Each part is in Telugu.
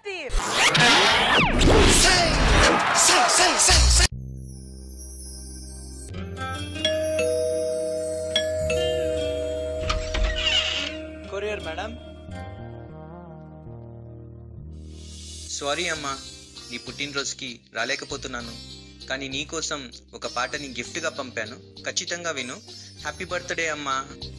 Steve. కొరియర్ మేడం సారీ అమ్మా నీ పుట్టినరోజుకి రాలేకపోతున్నాను కానీ నీ కోసం ఒక పాటని గిఫ్ట్గా పంపాను ఖచ్చితంగా విను హ్యాపీ బర్త్డే అమ్మా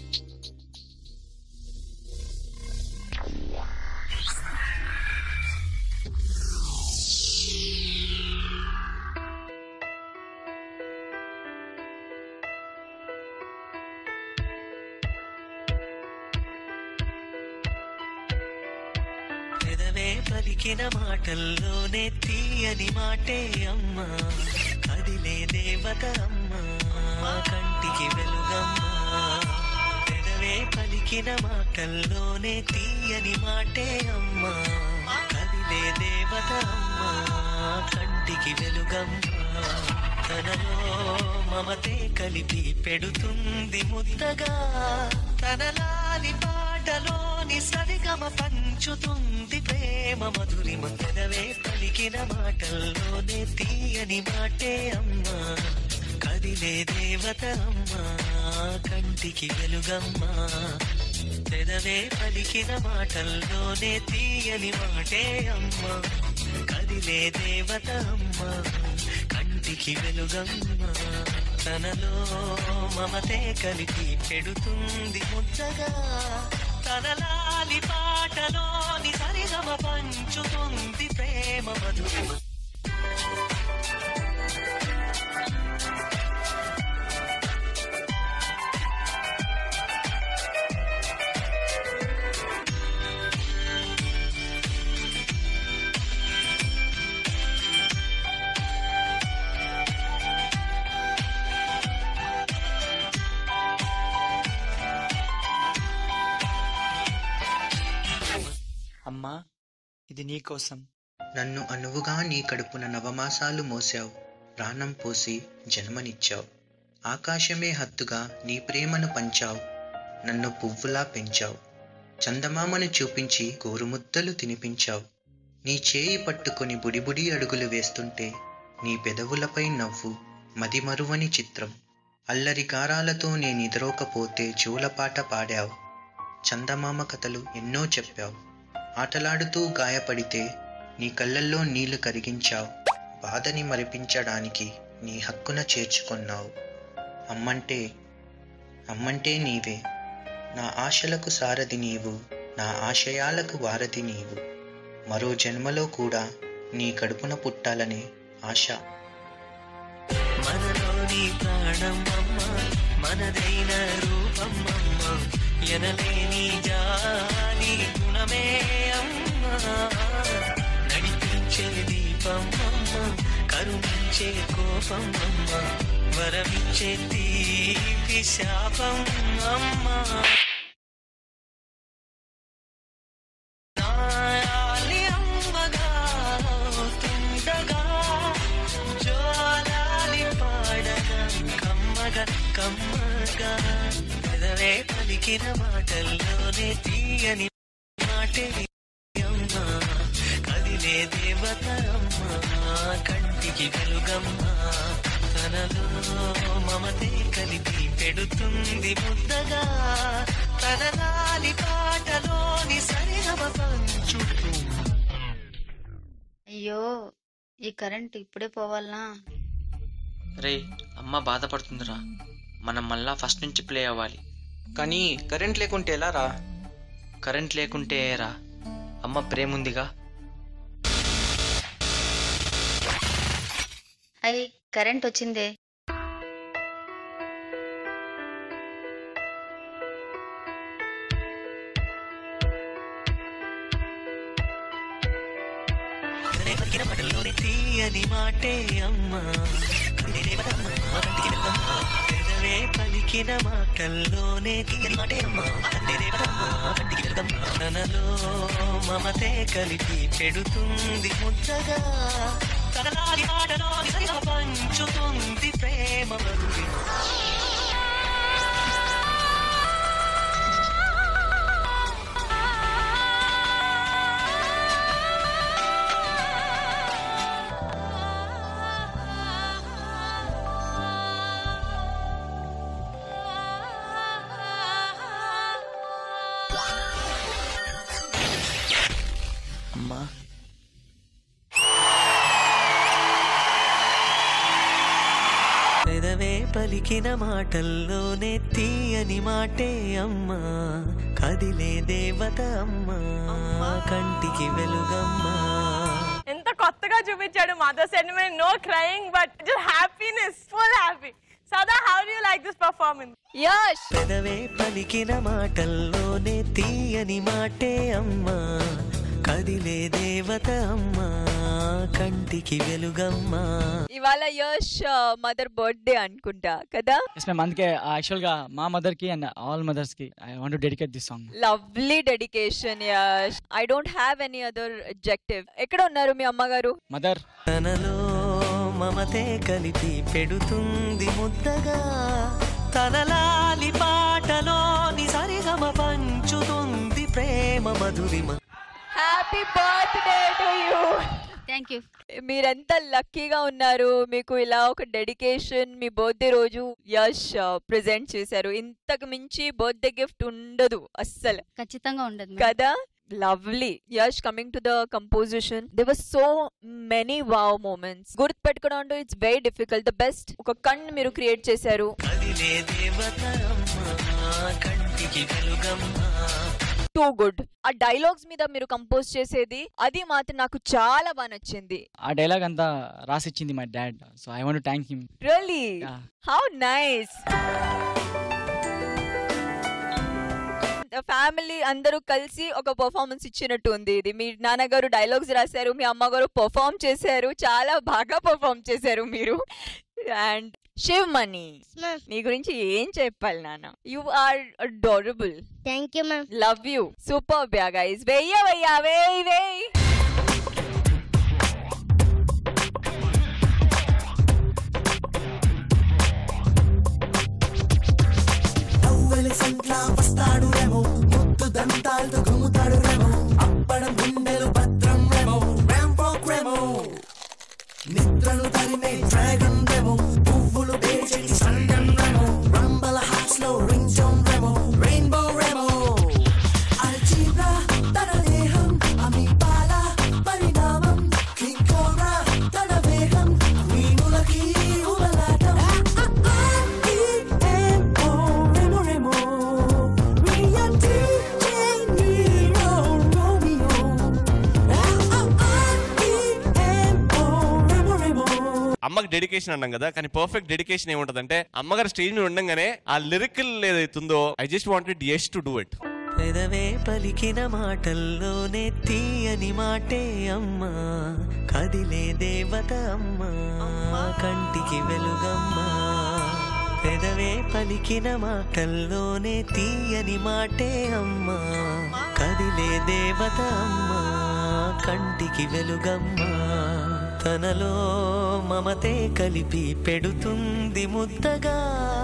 పెదవే పలికిన మాటల్లోనే తీయని మాటే అమ్మా కదిలే దేవత అమ్మా కంటికి వెలుగమ్మా పెదవే పలికిన మాటల్లోనే తీయని మాటే అమ్మా కదిలే దేవత అమ్మా కంటికి వెలుగమ్మా తనలో మమతే కలిపి పెడుతుంది ముద్దగా తనలాలి పాటలోని సరిగమ పంచుతుంది ప్రేమ మధురి పెదవే పలికిన మాటల్లోనే తీయని మాటే అమ్మా కదిలే దేవత అమ్మా కంటికి వెలుగమ్మా పెదవే పలికిన మాటల్లోనే తీయని మాటే అమ్మా కదిలే దేవత అమ్మా కంటికి వెలుగమ్మా తనలో మమతే కలిపి పెడుతుంది ముద్దగా తనలాలి పాటలోని సరిగమ పంచుతుంది ప్రేమ మధురి అమ్మా ఇది నీ కోసం నన్ను అనువుగా నీ కడుపున నవమాసాలు మోసావు ప్రాణం పోసి జన్మనిచ్చావు ఆకాశమే హత్తుగా నీ ప్రేమను పంచావు నన్ను పువ్వులా పెంచావు చందమామను చూపించి గోరుముద్దలు తినిపించావు నీ చేయి పట్టుకొని బుడిబుడి అడుగులు వేస్తుంటే నీ పెదవులపై నవ్వు మదిమరువని చిత్రం అల్లరి గారాలతో నేను నిద్రోకపోతే జూలపాట పాడావు చందమామ కథలు ఎన్నో చెప్పావు ఆటలాడుతూ గాయపడితే నీ కళ్ళల్లో నీళ్లు కరిగించావు బాధని మరిపించడానికి నీ హక్కున చేర్చుకున్నావు అమ్మంటే అమ్మంటే నీవే నా ఆశలకు సారథి నీవు నా ఆశయాలకు వారధి నీవు మరో జన్మలో కూడా నీ కడుపున పుట్టాలనే ఆశ మనలోని ప్రాణం అమ్మ మనదైన రూపం అమ్మ ఎనలేని జాలి గుణమే అమ్మ నడిపించే దీపం అమ్మ కరుణించే కోపం అమ్మ వరమిచ్చే తీపి శాపం అమ్మ నాయాలి అమ్మగా అవుతుండగా జోలాలి పాడగా కమ్మగా కమ్మగా పెదవే పలికిన మాటల్లోనే తీయని మాటే అమ్మా కదిలే దేవత అమ్మా కంటికి వెలుగమ్మా తనలో మమతే కలిపి పెడుతుంది ముద్దగా తనలాలి పాటలోని సరిగమ పంచుతుంది అయ్యో ఈ కరెంట్ ఇప్పుడే పోవాలనా రే అమ్మ బాధపడుతుందిరా మనం మళ్ళా ఫస్ట్ నుంచి ప్లే అవ్వాలి కానీ కరెంట్ లేకుంటే ఎలా రా కరెంట్ లేకుంటే రా అమ్మ ప్రేమ ఉందిగా అయ్యి కరెంట్ వచ్చిందే కదిలే పలికిన మాటల్లోనే తీయని మాటే అమ్మా కదిలే దేవతమ్మ, కంటికి వెలుగమ్మ. పెదవే పలికిన మాటల్లోనే తీయని మాటే అమ్మా కదిలే దేవతమ్మ, కంటికి వెలుగమ్మ. తనలో మమతే కలిపి పెడుతుంది ముద్దగా తనలాలి ఆటలోని సరిగా పంచుతుంది ప్రేమ మధురి అమ్మా పెదవే పలికిన మాటల్లోనే తీయని మాటే అమ్మా కదిలే దేవత అమ్మా కంటికి వెలుగమ్మా ఎంత కొత్తగా చూపించాడు mother sentiment no crying but just happiness full happy Sada how do you like this performance Yash పెదవే పలికిన మాటల్లోనే తీయని మాటే అమ్మా కదిలే దేవత అమ్మా కంటికి వెలుగమ్మా ఇవాళ యష్ మదర్ బర్త్డే అనుకుంటా కదా ఎస్ మ్యామ్ అందుకే యాక్చువల్గా మా మదర్కి అండ్ ఆల్ మదర్స్కి I want dedicate this song lovely dedication Yash I don't have any other objective ఎక్కడ ఉన్నారు మీ అమ్మగారు మదర్ తనలో మమతే కలిపి పెడుతుంది ముద్దగా తనలాలి పాటలోని సరిగమ పంచుతుంది ప్రేమ మధురిమ happy birthday to you thank you మీరెంత లక్కీగా ఉన్నారు మీకు ఇలా ఒక డెడికేషన్ మీ బర్త్డే రోజు యష్ ప్రెజెంట్ చేశారు ఇంతకు మించి బర్త్డే గిఫ్ట్ ఉండదు అస్సలు ఖచ్చితంగా ఉండదు ma'am. కదా lovely Yash coming to the composition they were so many wow moments గుర్తు పెట్టుకోవడం అంటే it's very difficult the best ఒక కన్ మీరు క్రియేట్ చేశారు కదిలే దేవత అమ్మ కంటికి వెలుగమ్మ టూ గుడ్ ఆ డైలాగ్స్ మీద మీరు కంపోజ్ చేసేది అది మాత్రం నాకు చాలా బాగా నచ్చింది ఆ డైలాగ్ అంతా రాసిచ్చింది my dad so I want thank him really how nice family అందరూ కలిసి ఒక పర్ఫార్మెన్స్ ఇచ్చినట్టు ఉంది ఇది మీ నాన్నగారు డైలాగ్స్ రాశారు మీ అమ్మగారు పర్ఫామ్ చేశారు చాలా బాగా పర్ఫామ్ చేశారు మీరు అండ్ శివ్ మనీ నీ గురించి ఏం చెప్పాలి నాన్న you are adorable thank you ma'am love you super బ్యా గైస్ వెయ్య వెయ్య వేయ్ వేయ్ అమ్మకి డెడికేషన్ అన్నాం కదా కానీ పర్ఫెక్ట్ డెడికేషన్ ఏముంటదంటే అమ్మగారు స్టేజ్ మీద ఉండగానే ఆ లిరికల్ ఏదైతుందో I just wanted yes to do it పెదవే పలికిన మాటల్లోనే తీయని మాటే అమ్మా కదిలే దేవత అమ్మా కంటికి వెలుగమ్మా పెదవే పలికిన మాటల్లోనే తీయని మాటే అమ్మా కదిలే దేవత అమ్మా కంటికి వెలుగమ్మా తనలో మమతే కలిపి పెడుతుంది ముద్దగా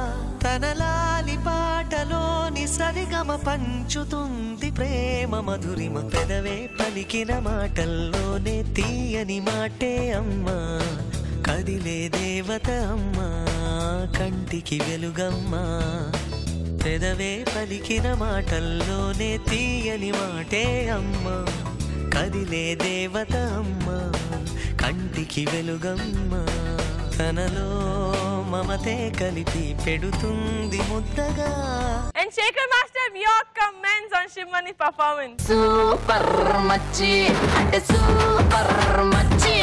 తనలాలి పాటలోని సరిగమ పంచుతుంది ప్రేమ మధురిమ పెదవే పలికిన మాటల్లోనే తీయని మాటే అమ్మా కదిలే దేవత అమ్మా కంటికి వెలుగమ్మా పెదవే పలికిన మాటల్లోనే తీయని మాటే అమ్మా కదిలే దేవత అమ్మా కంటికి వెలుగమ్మా తనలో మమతే కలిపి పెడుతుంది ముద్దగా and Shekhar master your comments on Sivamani performance super మచ్చి అంటే సూపర్ మచ్చి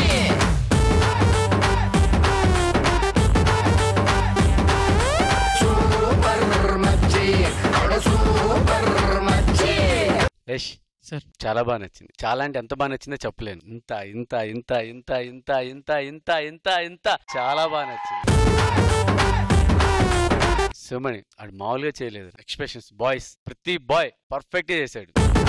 సూపర్ మచ్చి అంటే సూపర్ మచ్చి యష్ సార్ చాలా బాగా నచ్చింది చాలా అంటే ఎంత బాగా నచ్చిందో చెప్పలేను ఇంత ఇంత ఇంత ఇంత ఇంత ఇంత ఇంత ఇంత ఇంత చాలా బాగా నచ్చింది సుమణి ఆడు మామూలుగా చేయలేదు ఎక్స్ప్రెషన్స్ బాయ్స్ ప్రతి బాయ్ పర్ఫెక్ట్ గా చేశాడు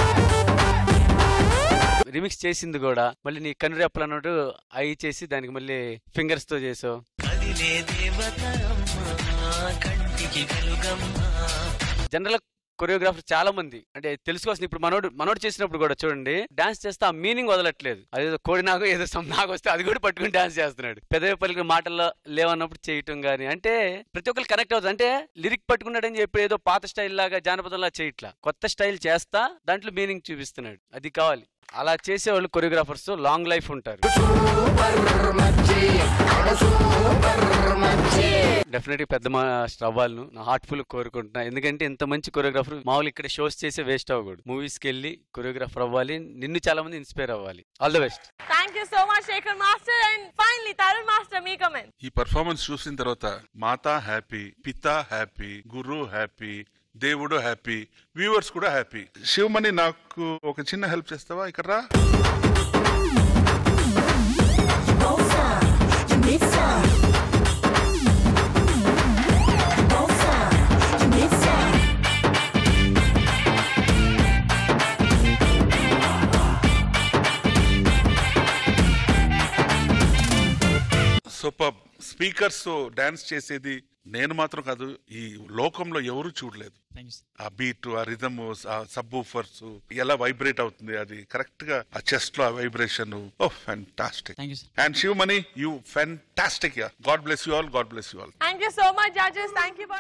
రిమిక్స్ చేసింది కూడా మళ్ళీ నీ కన్నురెప్పలు అన్నట్టు ఐ చేసి దానికి మళ్ళీ ఫింగర్స్ తో చేసావు కదిలే దేవత అమ్మా కంటికి వెలుగమ్మా జనరల్ కొరియోగ్రాఫర్ చాలా మంది అంటే తెలుసుకోవాల్సింది ఇప్పుడు మనోడు మనోడు చేసినప్పుడు కూడా చూడండి డాన్స్ చేస్తే ఆ మీనింగ్ వదలట్లేదు అదేదో కోడి నాకు ఏదో సమ్ నాకు వస్తే అది కూడా పట్టుకుని డాన్స్ చేస్తున్నాడు పెదవి పలికిన మాటల్లో లేవన్నప్పుడు చేయటం గానీ అంటే ప్రతి ఒక్కరు కనెక్ట్ అవుతుంది అంటే లిరిక్ పట్టుకున్నాడని చెప్పి ఏదో పాత స్టైల్ లాగా జానపదంలా చేయట్లా కొత్త స్టైల్ చేస్తా దాంట్లో మీనింగ్ చూపిస్తున్నాడు అది కావాలి అలా చేసే వాళ్ళు కొరియోగ్రాఫర్స్ లాంగ్ లైఫ్ ఉంటారు డెఫినెట్ గా పెద్ద మాస్టర్ అవ్వాలను నా హార్ట్ఫుల్ కోరుకుంటున్నా ఎందుకంటే ఇంత మంచి కొరియోగ్రాఫర్ మామూలు ఇక్కడ షోస్ చేసే వేస్ట్ అవ్వకూడదు మూవీస్ కి వెళ్ళి కొరియోగ్రాఫర్ అవ్వాలి నిన్ను చాలా మంది ఇన్స్పైర్ అవ్వాలి all the best thank you so much Shekhar master and finally Tarun master మీ కమెంట్ ఈ పర్ఫార్మెన్స్ చూసిన తర్వాత మాతా హ్యాపీ పితా హ్యాపీ గురు హ్యాపీ దేవుడు హ్యాపీ వ్యూవర్స్ కూడా హ్యాపీ శివమణి నాకు ఒక చిన్న హెల్ప్ చేస్తావా ఇక్కడ రా సూపర్ స్పీకర్స్ డాన్స్ చేసేది నేను మాత్రం కాదు ఈ లోకంలో ఎవరు చూడలేదు థ్యాంక్ యూ ఆ బీట్ ఆ రిథమ్ ఆ సబ్ ఊఫర్స్ ఎలా వైబ్రేట్ అవుతుంది అది కరెక్ట్ గా ఆ చెస్ట్ లో ఆ vibration oh fantastic thank you sir and Sivamani you fantastic God bless you all God bless you all thank you so much judges thank you